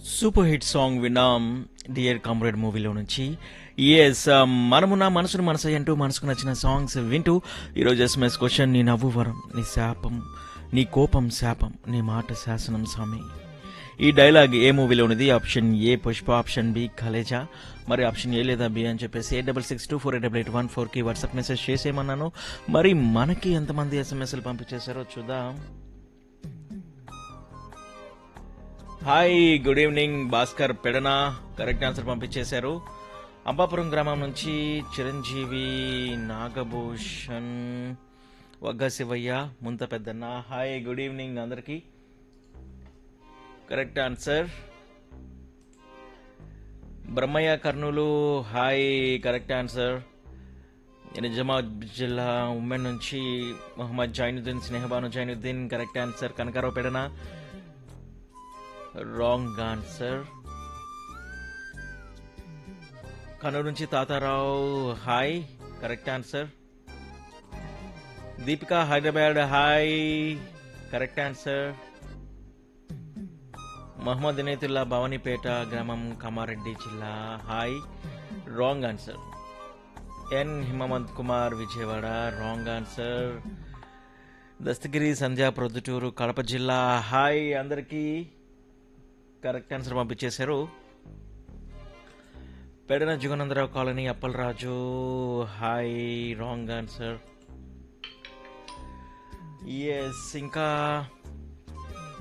super hit song విన్నాం dear comrade మూవీలో నుంచి ఎస్ మనము నా మనసును మనసు అంటూ మనసుకు నచ్చిన సాంగ్స్ వింటూ ఈరోజు ఎస్ఎంఎస్ క్వశ్చన్ నీ నవ్వు వరం నీ శాపం నీ కోపం శాపం నీ మాట శాసనం స్వామి ఈ డైలాగ్ ఏ మూవీలో ఉన్నది option A Pushpa option B Khaleja మరి ఆప్షన్ ఏ లేదా బి అని చెప్పేసి eight double six two four eight double eight one ఫోర్కి వాట్సాప్ మెసేజ్ చేసేయమన్నాను మరి మనకి ఎంతమంది ఎస్ఎంఎస్లు పంపించేశారో చూద్దాం hi good evening Bhaskar Pedana correct answer పంపించేశారు అంబాపురం గ్రామం నుంచి Chiranjeevi Nagabhushan వగ్గ Sivayya Munta Peddanna hi good evening అందరికీ correct answer Brahmayya Kurnool hi correct answer Nizamabad జిల్లా ఉమెన్ నుంచి Mohammed Zainuddin Snehabanu Zainuddin correct answer Kanakarao Pedana wrong answer Kannuru నుంచి Tatarao hi correct answer Deepika Hyderabad hi correct answer Mohammed Inayatullah Bhavanipet గ్రామం కామారెడ్డి జిల్లా hi wrong answer N Himavanth Kumar Vijayawada wrong answer Dastagiri Sandhya Proddatur Kadapa జిల్లా హాయ్ అందరికీ కరెక్ట్ ఆన్సర్ పంపించేశారు Pedana Jaganandarao colony Appalaraju hi wrong answer yes ఇంకా